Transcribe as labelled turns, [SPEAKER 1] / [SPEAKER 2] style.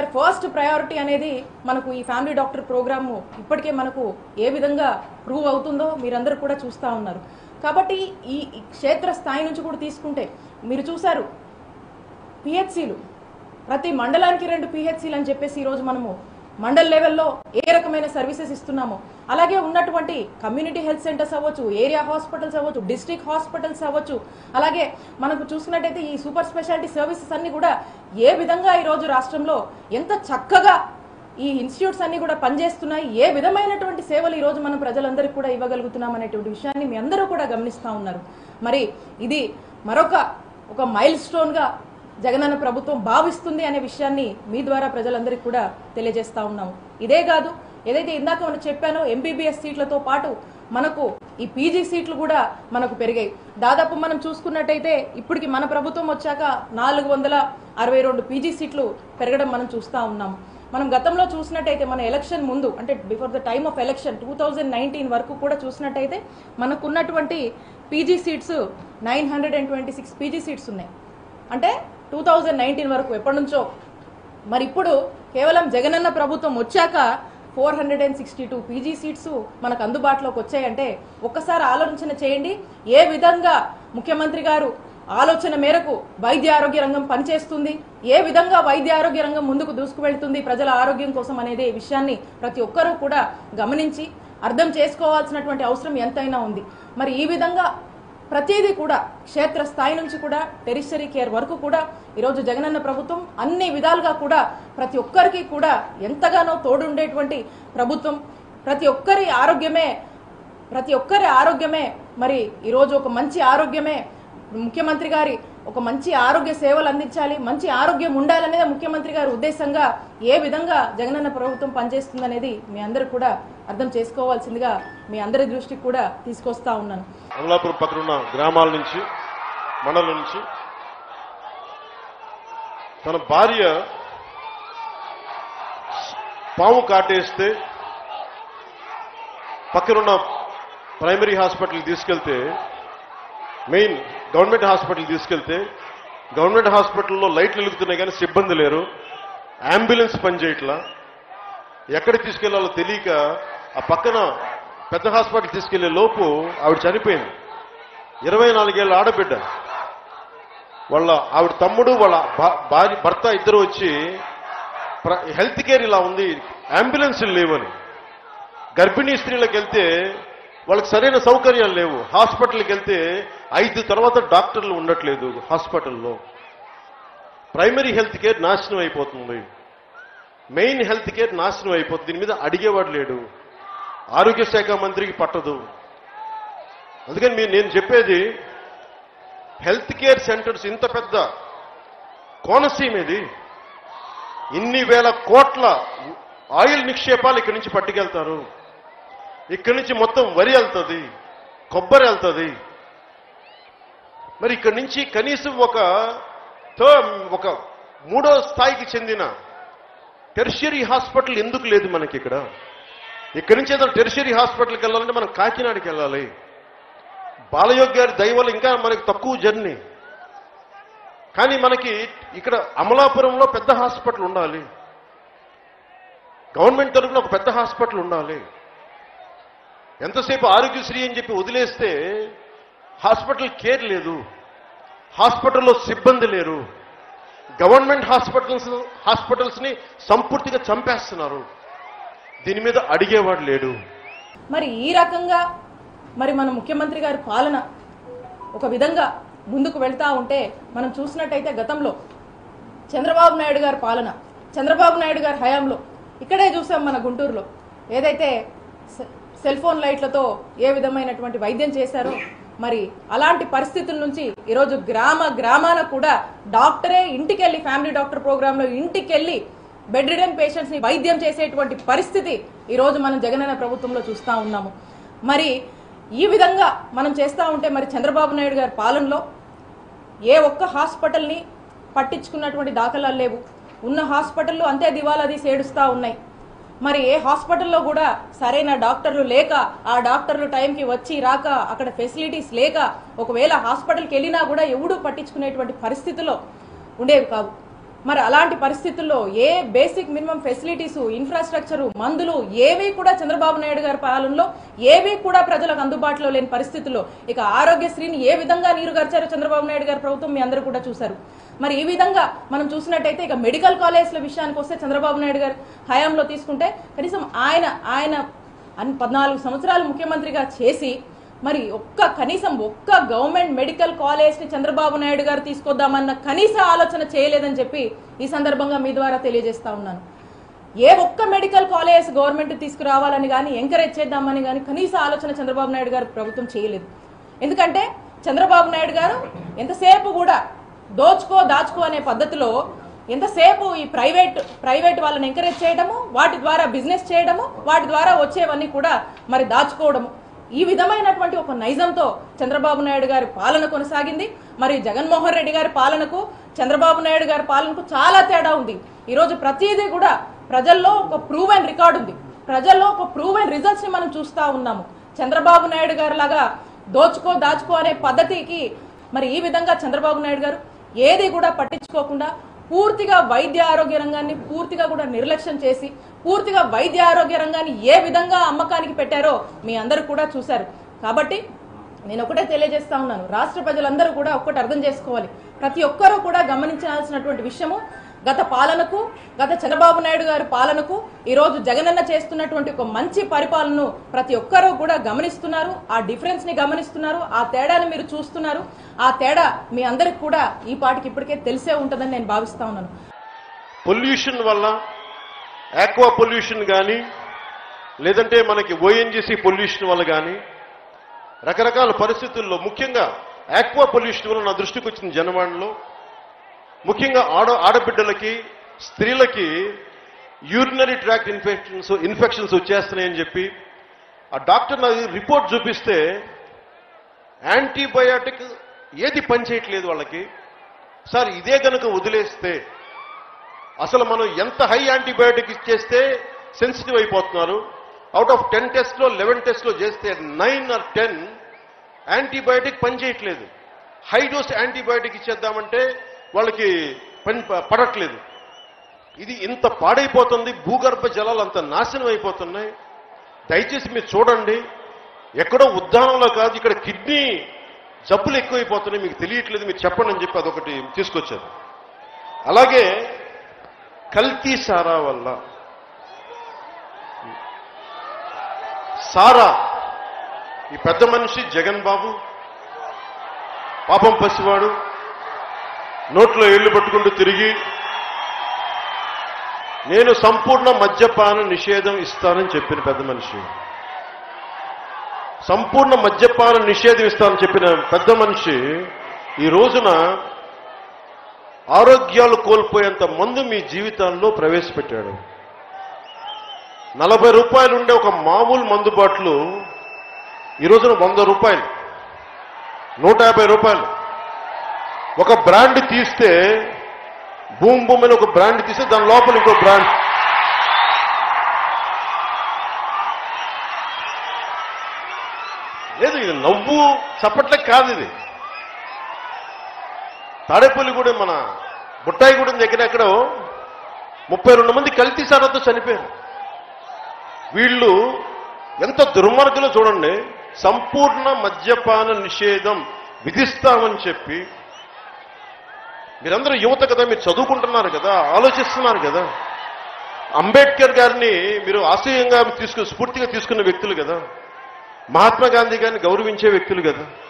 [SPEAKER 1] గారి first priority అనేది మనకు ఈ ఫ్యామిలీ డాక్టర్ ప్రోగ్రాము ఇప్పటికే మనకు ఏ విధంగా ప్రూవ్ అవుతుందో మీరందరూ కూడా చూస్తూ ఉన్నారు కాబట్టి ఈ ఈ క్షేత్ర స్థాయి నుంచి కూడా తీసుకుంటే మీరు చూశారు పిహెచ్సిలు ప్రతి మండలానికి రెండు పిహెచ్సిలు అని చెప్పేసి ఈరోజు మనము మండల్ లెవెల్లో ఏ రకమైన సర్వీసెస్ ఇస్తున్నామో అలాగే ఉన్నటువంటి కమ్యూనిటీ హెల్త్ సెంటర్స్ అవ్వచ్చు ఏరియా హాస్పిటల్స్ అవ్వచ్చు డిస్ట్రిక్ట్ హాస్పిటల్స్ అవ్వచ్చు అలాగే మనకు చూసుకున్నట్టయితే ఈ సూపర్ స్పెషాలిటీ సర్వీసెస్ అన్ని కూడా ఏ విధంగా ఈరోజు రాష్ట్రంలో ఎంత చక్కగా ఈ ఇన్స్టిట్యూట్స్ అన్ని కూడా పనిచేస్తున్నాయి ఏ విధమైనటువంటి సేవలు ఈరోజు మనం ప్రజలందరికీ కూడా ఇవ్వగలుగుతున్నాం అనేటువంటి విషయాన్ని మీ అందరూ కూడా గమనిస్తూ ఉన్నారు మరి ఇది మరొక ఒక మైల్ స్టోన్గా జగనన్న ప్రభుత్వం భావిస్తుంది అనే విషయాన్ని మీ ద్వారా ప్రజలందరికీ కూడా తెలియజేస్తా ఉన్నాము ఇదే కాదు ఏదైతే ఇందాక మనం చెప్పానో ఎంబీబీఎస్ సీట్లతో పాటు మనకు ఈ పీజీ సీట్లు కూడా మనకు పెరిగాయి దాదాపు మనం చూసుకున్నట్టయితే ఇప్పటికి మన ప్రభుత్వం వచ్చాక నాలుగు వందల అరవై రెండు పీజీ సీట్లు పెరగడం మనం చూస్తూ ఉన్నాము మనం గతంలో చూసినట్టయితే మన ఎలక్షన్ ముందు అంటే before the time of election two thousand nineteen వరకు కూడా చూసినట్టయితే మనకున్నటువంటి PG seats nine hundred and twenty six PG seats ఉన్నాయి అంటే టూ థౌజండ్ నైన్టీన్ వరకు ఎప్పటి నుంచో మరి ఇప్పుడు కేవలం జగనన్న ప్రభుత్వం వచ్చాక four hundred and sixty two PG seats మనకు అందుబాటులోకి వచ్చాయంటే ఒక్కసారి ఆలోచన చేయండి ఏ విధంగా ముఖ్యమంత్రి గారు ఆలోచన మేరకు వైద్య ఆరోగ్య రంగం పనిచేస్తుంది ఏ విధంగా వైద్య ఆరోగ్య రంగం ముందుకు దూసుకువెళ్తుంది ప్రజల ఆరోగ్యం కోసం అనేది విషయాన్ని ప్రతి ఒక్కరూ కూడా గమనించి అర్థం చేసుకోవాల్సినటువంటి అవసరం ఎంతైనా ఉంది మరి ఈ విధంగా ప్రతిదీ కూడా క్షేత్ర స్థాయి నుంచి కూడా టెరిషరీ కేర్ వరకు కూడా ఈరోజు జగనన్న ప్రభుత్వం అన్ని విధాలుగా కూడా ప్రతి ఒక్కరికి కూడా ఎంతగానో తోడుండేటువంటి ప్రభుత్వం ప్రతి ఒక్కరి ఆరోగ్యమే ప్రతి ఒక్కరి ఆరోగ్యమే మరి ఈరోజు ఒక మంచి ఆరోగ్యమే ముఖ్యమంత్రి గారి ఒక మంచి ఆరోగ్య సేవలు అందించాలి మంచి ఆరోగ్యం ఉండాలనేది ముఖ్యమంత్రి గారి ఉద్దేశంగా ఏ విధంగా జగనన్న ప్రభుత్వం పనిచేస్తుందనేది మీ అందరూ కూడా అర్థం చేసుకోవాల్సిందిగా మీ అందరి దృష్టికి కూడా తీసుకొస్తా ఉన్నాను
[SPEAKER 2] అమలాపురం పక్కన ఉన్న గ్రామాల నుంచి మండలం నుంచి తన భార్య పాము కాటేస్తే పక్కనున్న ప్రైమరీ హాస్పిటల్కి తీసుకెళ్తే మెయిన్ గవర్నమెంట్ హాస్పిటల్ తీసుకెళ్తే గవర్నమెంట్ హాస్పిటల్లో లైట్లు వెలుగుతున్నాయి కానీ సిబ్బంది లేరు అంబులెన్స్ పనిచేయట్లా ఎక్కడికి తీసుకెళ్లాలో తెలియక ఆ పక్కన పెద్ద హాస్పిటల్ తీసుకెళ్లే లోపు ఆవిడ చనిపోయింది ఇరవై నాలుగేళ్ల ఆడబిడ్డ వాళ్ళ ఆవిడ తమ్ముడు వాళ్ళ భా- భార్య భర్త ఇద్దరు వచ్చి ప్ర- హెల్త్ కేర్ ఇలా ఉంది అంబులెన్స్లు లేవని గర్భిణీ స్త్రీలకు వెళ్తే వాళ్ళకి సరైన సౌకర్యాలు లేవు హాస్పిటల్కి వెళ్తే ఐదు తర్వాత డాక్టర్లు ఉండట్లేదు హాస్పిటల్లో ప్రైమరీ హెల్త్ కేర్ నాశనం అయిపోతుంది మెయిన్ హెల్త్ కేర్ నాశనం అయిపోతుంది దీని మీద అడిగేవాడు లేడు ఆరోగ్య శాఖ మంత్రికి పట్టదు అందుకని మీరు నేను చెప్పేది హెల్త్ కేర్ సెంటర్స్ ఇంత పెద్ద కోనసీమ ఇది ఇన్ని వేల కోట్ల ఆయిల్ నిక్షేపాలు ఇక్కడి నుంచి పట్టుకెళ్తారు ఇక్కడి నుంచి మొత్తం వరి వెళ్తుంది కొబ్బరి వెళ్తుంది మరి ఇక్కడి నుంచి కనీసం ఒక థర్డ్ ఒక మూడో స్థాయికి చెందిన టెర్షియరీ హాస్పిటల్ ఎందుకు లేదు మనకి ఇక్కడ ఇక్కడి నుంచి ఏదో టెర్షియరీ హాస్పిటల్కి వెళ్ళాలంటే మనం కాకినాడకి వెళ్ళాలి బాలయోగ్ గారి దయ వల్ల ఇంకా మనకి తక్కువ జర్నీ కానీ మనకి ఇక్కడ అమలాపురంలో పెద్ద హాస్పిటల్ ఉండాలి గవర్నమెంట్ తరఫున ఒక పెద్ద హాస్పిటల్ ఉండాలి ఎంతసేపు ఆరోగ్యశ్రీ అని చెప్పి వదిలేస్తే హాస్పిటల్ కేర్ లేదు హాస్పిటల్లో సిబ్బంది లేరు గవర్నమెంట్ హాస్పిటల్స్ హాస్పిటల్స్ ని సంపూర్తిగా చంపేస్తున్నారు దీని మీద అడిగేవాడు లేడు
[SPEAKER 1] మరి ఈ రకంగా మరి మన ముఖ్యమంత్రి గారి పాలన ఒక విధంగా ముందుకు వెళ్తా ఉంటే మనం చూసినట్టయితే గతంలో చంద్రబాబు నాయుడు గారి పాలన చంద్రబాబు నాయుడు గారి హయాంలో ఇక్కడే చూసాం మన గుంటూరులో ఏదైతే సె- సెల్ ఫోన్ లైట్లతో ఏ విధమైనటువంటి వైద్యం చేశారో మరి అలాంటి పరిస్థితుల నుంచి ఈరోజు గ్రామ గ్రామాన కూడా డాక్టరే ఇంటికెళ్ళి ఫ్యామిలీ డాక్టర్ ప్రోగ్రాంలో ఇంటికెళ్ళి బెడ్ రిడన్ పేషెంట్స్ ని వైద్యం చేసేటువంటి పరిస్థితి ఈరోజు మనం జగనన్న ప్రభుత్వంలో చూస్తా ఉన్నాము మరి ఈ విధంగా మనం చేస్తా ఉంటే మరి చంద్రబాబు నాయుడు గారి పాలనలో ఏ ఒక్క హాస్పిటల్ని పట్టించుకున్నటువంటి దాఖలాలు లేవు ఉన్న హాస్పిటల్లో అంతే దివాలా తీసి ఏడుస్తూ ఉన్నాయి మరి ఏ హాస్పిటల్లో కూడా సరైన డాక్టర్లు లేక ఆ డాక్టర్లు టైంకి వచ్చి రాక అక్కడ ఫెసిలిటీస్ లేక ఒకవేళ హాస్పిటల్కి వెళ్ళినా కూడా ఎవడూ పట్టించుకునేటువంటి పరిస్థితిలో ఉండేవి కావు మరి అలాంటి పరిస్థితుల్లో ఏ బేసిక్ మినిమం ఫెసిలిటీస్ ఇన్ఫ్రాస్ట్రక్చర్ మందులు ఏవి కూడా చంద్రబాబు నాయుడు గారి పాలనలో ఏవి కూడా ప్రజలకు అందుబాటులో లేని పరిస్థితుల్లో ఇక ఆరోగ్యశ్రీని ఏ విధంగా నీరుగార్చారో చంద్రబాబు నాయుడు గారి ప్రభుత్వం మీ అందరూ కూడా చూశారు మరి ఈ విధంగా మనం చూసినట్టయితే ఇక మెడికల్ కాలేజ్ల విషయానికి వస్తే చంద్రబాబు నాయుడు గారి హయాంలో తీసుకుంటే కనీసం ఆయన ఆయన అన్ని పద్నాలుగు సంవత్సరాలు ముఖ్యమంత్రిగా చేసి మరి ఒక్క కనీసం ఒక్క గవర్నమెంట్ మెడికల్ కాలేజ్ ని చంద్రబాబు నాయుడు గారు తీసుకొద్దామన్న కనీస ఆలోచన చేయలేదని చెప్పి ఈ సందర్భంగా మీ ద్వారా తెలియజేస్తా ఉన్నాను ఏ ఒక్క మెడికల్ కాలేజ్ గవర్నమెంట్ తీసుకురావాలని కానీ ఎంకరేజ్ చేద్దామని కానీ కనీస ఆలోచన చంద్రబాబు నాయుడు గారు ప్రభుత్వం చేయలేదు ఎందుకంటే చంద్రబాబు నాయుడు గారు ఎంతసేపు కూడా దోచుకో దాచుకో అనే పద్ధతిలో ఎంతసేపు ఈ ప్రైవేట్ ప్రైవేట్ వాళ్ళని ఎంకరేజ్ చేయడము వాటి ద్వారా బిజినెస్ చేయడము వాటి ద్వారా వచ్చేవన్నీ కూడా మరి దాచుకోవడము ఈ విధమైనటువంటి ఒక నైజంతో చంద్రబాబు నాయుడు గారి పాలన కొనసాగింది మరి జగన్మోహన్ రెడ్డి గారి పాలనకు చంద్రబాబు నాయుడు గారి పాలనకు చాలా తేడా ఉంది ఈరోజు ప్రతిదీ కూడా ప్రజల్లో ఒక ప్రూవెన్ రికార్డు ఉంది ప్రజల్లో ఒక ప్రూవెన్ రిజల్ట్స్ ని మనం చూస్తా ఉన్నాము చంద్రబాబు నాయుడు గారు లాగా దోచుకో దాచుకో అనే పద్ధతికి మరి ఈ విధంగా చంద్రబాబు నాయుడు గారు ఏది కూడా పట్టించుకోకుండా పూర్తిగా వైద్య ఆరోగ్య రంగాన్ని పూర్తిగా కూడా నిర్లక్ష్యం చేసి పూర్తిగా వైద్య ఆరోగ్య రంగాన్ని ఏ విధంగా అమ్మకానికి పెట్టారో మీ అందరూ కూడా చూశారు కాబట్టి నేను ఒకటే తెలియజేస్తా ఉన్నాను రాష్ట్ర ప్రజలందరూ కూడా ఒక్కటి అర్థం చేసుకోవాలి ప్రతి ఒక్కరూ కూడా గమనించాల్సినటువంటి విషయము గత పాలనకు గత చంద్రబాబు నాయుడు గారి పాలనకు ఈ రోజు జగనన్న చేస్తున్నటువంటి ఒక మంచి పరిపాలనను ప్రతి ఒక్కరూ కూడా గమనిస్తున్నారు ఆ డిఫరెన్స్ ని గమనిస్తున్నారు ఆ తేడాని మీరు చూస్తున్నారు ఆ తేడా మీ అందరికి కూడా ఈ పాటికి ఇప్పటికే తెలిసే ఉంటుందని నేను భావిస్తా ఉన్నాను
[SPEAKER 2] పొల్యూషన్ వల్ల ఆక్వా పొల్యూషన్ కానీ లేదంటే మనకి ఓఎన్జీసీ పొల్యూషన్ వల్ల కానీ రకరకాల పరిస్థితుల్లో ముఖ్యంగా ఆక్వా పొల్యూషన్ వల్ల నా దృష్టికి వచ్చింది జనవాణిలో ముఖ్యంగా ఆడ ఆడబిడ్డలకి స్త్రీలకి యూరినరీ ట్రాక్ట్ ఇన్ఫెక్షన్స్ ఇన్ఫెక్షన్స్ వచ్చేస్తున్నాయని చెప్పి ఆ డాక్టర్ నాకు రిపోర్ట్ చూపిస్తే యాంటీబయాటిక్ ఏది పనిచేయట్లేదు వాళ్ళకి సార్ ఇదే గనుక వదిలేస్తే అసలు మనం ఎంత హై యాంటీబయాటిక్ ఇచ్చేస్తే సెన్సిటివ్ అయిపోతున్నారు అవుట్ ఆఫ్ టెన్ టెస్ట్లో లెవెన్ టెస్ట్లో చేస్తే నైన్ ఆర్ టెన్ యాంటీబయాటిక్ పనిచేయట్లేదు హై డోస్ యాంటీబయాటిక్ ఇచ్చేద్దామంటే వాళ్ళకి పని ప- పడట్లేదు ఇది ఇంత పాడైపోతుంది భూగర్భ జలాలు అంత నాశనం అయిపోతున్నాయి దయచేసి మీరు చూడండి ఎక్కడో ఉద్దానంలో కాదు ఇక్కడ కిడ్నీ జబ్బులు ఎక్కువైపోతున్నాయి మీకు తెలియట్లేదు మీరు చెప్పండి అని చెప్పి అదొకటి తీసుకొచ్చారు అలాగే కల్తీ సారా వల్ల సారా ఈ పెద్ద మనిషి జగన్ బాబు పాపం పసివాడు నోట్లో ఏళ్లు పట్టుకుంటూ తిరిగి నేను సంపూర్ణ మద్యపాన నిషేధం ఇస్తానని చెప్పిన పెద్ద మనిషి సంపూర్ణ మద్యపాన నిషేధం ఇస్తానని చెప్పిన పెద్ద మనిషి ఈ రోజున ఆరోగ్యాలు కోల్పోయేంత మందు మీ జీవితాల్లో ప్రవేశపెట్టాడు నలభై రూపాయలు ఉండే ఒక మామూలు మందు బాటలు ఈ రోజున వంద రూపాయలు నూట యాభై రూపాయలు ఒక బ్రాండ్ తీస్తే భూమ్ భూమ్ అని ఒక బ్రాండ్ తీస్తే దాని లోపల ఇంకో బ్రాండ్ లేదు ఇది నవ్వు చప్పట్లే కాదు ఇది తాడేపల్లిగూడెం మన బుట్టాయిగూడెం దగ్గర ఎక్కడో ముప్పై రెండు మంది కల్తీ సారాతో చనిపోయారు వీళ్ళు ఎంత దుర్మార్గులో చూడండి సంపూర్ణ మద్యపాన నిషేధం విధిస్తామని చెప్పి మీరందరూ యువత కదా మీరు చదువుకుంటున్నారు కదా ఆలోచిస్తున్నారు కదా అంబేద్కర్ గారిని మీరు ఆశయంగా తీసుకుని స్ఫూర్తిగా తీసుకున్న వ్యక్తులు కదా మహాత్మా గాంధీ గారిని గౌరవించే వ్యక్తులు కదా